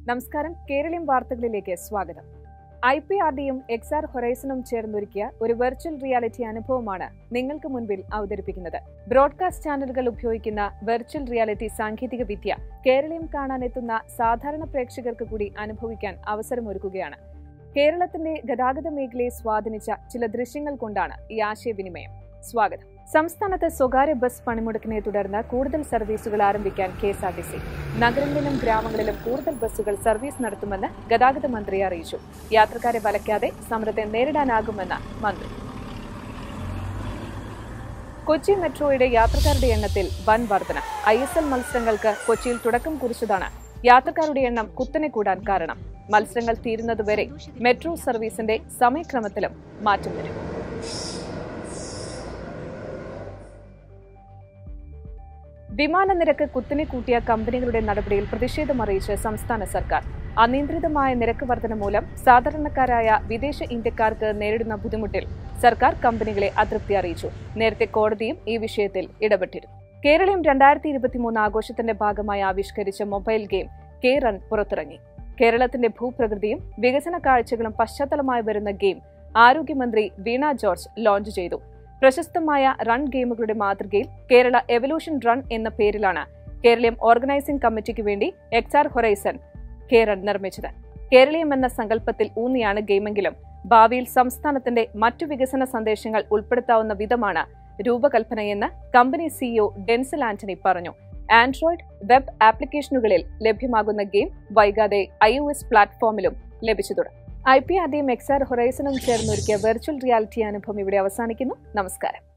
നമസ്കാരം കേരളീയം വാർത്തകളിലേക്ക് സ്വാഗതം ഐ പി ആർ ഡിയും എക്സ് ആർ ഹൊറൈസണും ചേർന്നൊരുക്കിയ ഒരു വെർച്വൽ റിയാലിറ്റി അനുഭവമാണ് നിങ്ങൾക്ക് മുൻപിൽ അവതരിപ്പിക്കുന്നത് ബ്രോഡ്കാസ്റ്റ് ചാനലുകൾ ഉപയോഗിക്കുന്ന വെർച്വൽ റിയാലിറ്റി സാങ്കേതിക വിദ്യ കേരളീയം കാണാനെത്തുന്ന സാധാരണ പ്രേക്ഷകർക്ക് കൂടി അനുഭവിക്കാൻ അവസരമൊരുക്കുകയാണ് കേരളത്തിന്റെ ഗതാഗത മേഖലയെ സ്വാധീനിച്ച ചില ദൃശ്യങ്ങൾ കൊണ്ടാണ് ഈ ആശയവിനിമയം സ്വാഗതം സംസ്ഥാനത്ത് സ്വകാര്യ ബസ് പണിമുടക്കിനെ തുടർന്ന് കൂടുതൽ സർവീസുകൾ ആരംഭിക്കാൻ K S R T C നഗരങ്ങളിലും ഗ്രാമങ്ങളിലും കൂടുതൽ ബസ്സുകൾ സർവീസ് നടത്തുമെന്ന് ഗതാഗത മന്ത്രി അറിയിച്ചു യാത്രക്കാരെ വലയ്ക്കാതെ സമരത്തെ നേരിടാനാകുമെന്ന് മന്ത്രി കൊച്ചി മെട്രോയുടെ യാത്രക്കാരുടെ എണ്ണത്തിൽ വൻ വർധന ഐ എസ് എൽ മത്സരങ്ങൾക്ക് കൊച്ചിയിൽ തുടക്കം കുറിച്ചതാണ് യാത്രക്കാരുടെ എണ്ണം കുത്തനെ കൂടാൻ കാരണം മത്സരങ്ങൾ തീരുന്നതുവരെ മെട്രോ സർവീസിന്റെ സമയക്രമത്തിലും മാറ്റം വരും വിമാന നിരക്ക് കുത്തിനെ കൂട്ടിയ കമ്പനികളുടെ നടപടിയിൽ പ്രതിഷേധമറിയിച്ച് സംസ്ഥാന സർക്കാർ അനിയന്ത്രിതമായ നിരക്ക് വർധന മൂലം സാധാരണക്കാരായ വിദേശ ഇന്ത്യക്കാർക്ക് നേരിടുന്ന ബുദ്ധിമുട്ടിൽ സർക്കാർ കമ്പനികളെ അതൃപ്തി അറിയിച്ചു നേരത്തെ കോടതിയും ഈ വിഷയത്തിൽ ഇടപെട്ടിരുന്നു കേരളം രണ്ടായിരത്തി ഇരുപത്തിമൂന്ന് ആഘോഷത്തിന്റെ ഭാഗമായി ആവിഷ്കരിച്ച മൊബൈൽ ഗെയിം കെ റൺ പുറത്തിറങ്ങി കേരളത്തിന്റെ ഭൂപ്രകൃതിയും വികസന കാഴ്ചകളും പശ്ചാത്തലമായി വരുന്ന ഗെയിം ആരോഗ്യമന്ത്രി വീണ ജോർജ് ലോഞ്ച് ചെയ്തു പ്രശസ്തമായ റൺ ഗെയിമുകളുടെ മാതൃകയിൽ കേരള എവല്യൂഷൻ റൺ എന്ന പേരിലാണ് കേരളീയം ഓർഗനൈസിംഗ് കമ്മിറ്റിക്ക് വേണ്ടി എക്സ് ആർ ഹൊറൈസൺ കേരൾ നിർമ്മിച്ചത് കേരളീയം എന്ന സങ്കല്പത്തിൽ ഊന്നിയാണ് ഗെയിമെങ്കിലും ഭാവിയിൽ സംസ്ഥാനത്തിന്റെ മറ്റു വികസന സന്ദേശങ്ങൾ ഉൾപ്പെടുത്താവുന്ന വിധമാണ് രൂപകൽപ്പനയെന്ന് കമ്പനി സിഇഒ ഡെൻസൽ ആന്റണി പറഞ്ഞു ആൻഡ്രോയിഡ് വെബ് ആപ്ലിക്കേഷനുകളിൽ ലഭ്യമാകുന്ന ഗെയിം വൈകാതെ ഐ ഒ എസ് പ്ലാറ്റ്ഫോമിലും ലഭിച്ചു തുടങ്ങും ഐ പി ആദ്യം എക്സ് ആർ ഹൊറൈസണും ചേർന്നൊരുക്കിയ വെർച്വൽ റിയാലിറ്റി അനുഭവം ഇവിടെ അവസാനിക്കുന്നു നമസ്കാരം